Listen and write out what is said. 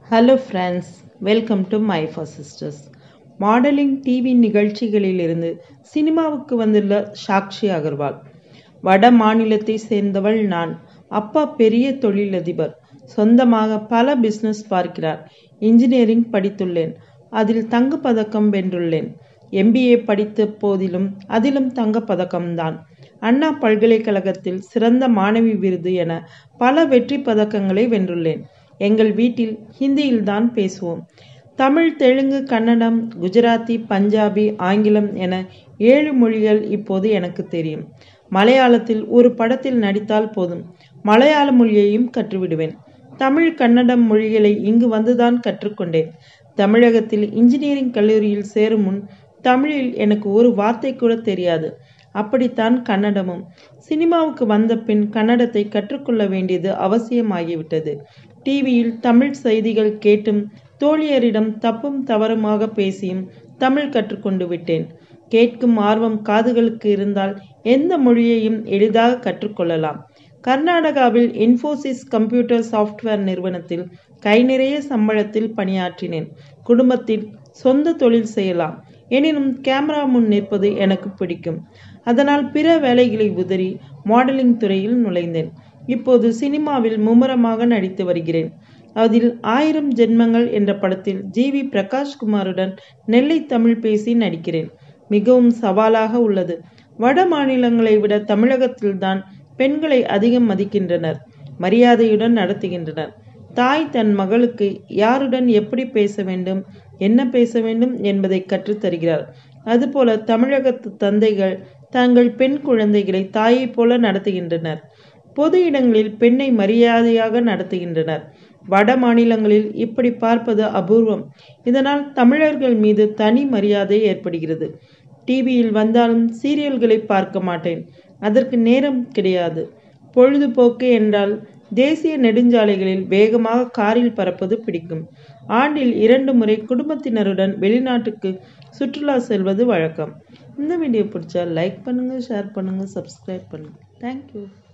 hello friends welcome to my four sisters modelling TV நிகழ்ச்சிகளிலிருந்து சினிமாவுக்கு வந்துள்ள சாக்ஷி அகர்வால் வட மாநிலத்தை சேர்ந்தவள் நான் அப்பா பெரிய தொழிலதிபர் சொந்தமாக பல பிஸ்னஸ் பார்க்கிறார் இன்ஜினியரிங் படித்துள்ளேன் அதில் தங்கப்பதக்கம் வென்றுள்ளேன் எம்பிஏ படித்த போதிலும் அதிலும் தங்கப்பதக்கம்தான் அண்ணா பல்கலைக்கழகத்தில் சிறந்த மாணவி விருது என பல வெற்றி பதக்கங்களை வென்றுள்ளேன் எங்கள் வீட்டில் ஹிந்தியில்தான் பேசுவோம் தமிழ் தெலுங்கு கன்னடம் குஜராத்தி பஞ்சாபி ஆங்கிலம் என ஏழு மொழிகள் இப்போது எனக்கு தெரியும் மலையாளத்தில் ஒரு படத்தில் நடித்தால் போதும் மலையாள மொழியையும் கற்றுவிடுவேன் தமிழ் கன்னடம் மொழிகளை இங்கு வந்துதான் கற்றுக்கொண்டேன் தமிழகத்தில் இன்ஜினியரிங் கல்லூரியில் சேரும் முன் தமிழில் எனக்கு ஒரு வார்த்தை கூட தெரியாது அப்படித்தான் கன்னடமும் சினிமாவுக்கு வந்த பின் கன்னடத்தை கற்றுக்கொள்ள வேண்டியது அவசியமாகிவிட்டது டிவியில் தமிழ் செய்திகள் கேட்டும் தோழியரிடம் தப்பும் தவறுமாக பேசியும் தமிழ் கற்றுக்கொண்டு விட்டேன் கேட்கும் ஆர்வம் காதுகளுக்கு இருந்தால் எந்த மொழியையும் எளிதாக கற்றுக்கொள்ளலாம் கர்நாடகாவில் இன்ஃபோசிஸ் கம்ப்யூட்டர் சாஃப்ட்வேர் நிறுவனத்தில் கை நிறைய சம்பளத்தில் பணியாற்றினேன் குடும்பத்தில் சொந்த தொழில் செய்யலாம் எனினும் கேமரா முன் நிற்பது எனக்கு பிடிக்கும் அதனால் பிற வேலைகளை உதறி மாடலிங் துறையில் நுழைந்தேன் இப்போது சினிமாவில் மும்முரமாக நடித்து வருகிறேன் அதில் ஆயிரம் ஜென்மங்கள் என்ற படத்தில் ஜி வி பிரகாஷ்குமாருடன் நெல்லை தமிழ் பேசி நடிக்கிறேன் மிகவும் சவாலாக உள்ளது வட மாநிலங்களை விட தமிழகத்தில்தான் பெண்களை அதிகம் மதிக்கின்றனர் மரியாதையுடன் நடத்துகின்றனர் தாய் தன் மகளுக்கு யாருடன் எப்படி பேச வேண்டும் என்ன பேச வேண்டும் என்பதை கற்றுத்தருகிறார் அதுபோல தமிழகத்து தந்தைகள் தங்கள் பெண் குழந்தைகளை தாயைப் போல நடத்துகின்றனர் பொது இடங்களில் பெண்ணை மரியாதையாக நடத்துகின்றனர் வட மாநிலங்களில் இப்படி பார்ப்பது அபூர்வம் இதனால் தமிழர்கள் மீது தனி மரியாதை ஏற்படுகிறது டிவியில் வந்தாலும் சீரியல்களை பார்க்க மாட்டேன் அதற்கு நேரம் கிடையாது பொழுதுபோக்கு என்றால் தேசிய நெடுஞ்சாலைகளில் வேகமாக காரில் பறப்பது பிடிக்கும் ஆண்டில் இரண்டு முறை குடும்பத்தினருடன் வெளிநாட்டுக்கு சுற்றுலா செல்வது வழக்கம் இந்த வீடியோ பிடிச்சா லைக் பண்ணுங்கள் ஷேர் பண்ணுங்கள் சப்ஸ்கிரைப் பண்ணுங்கள் தேங்க்யூ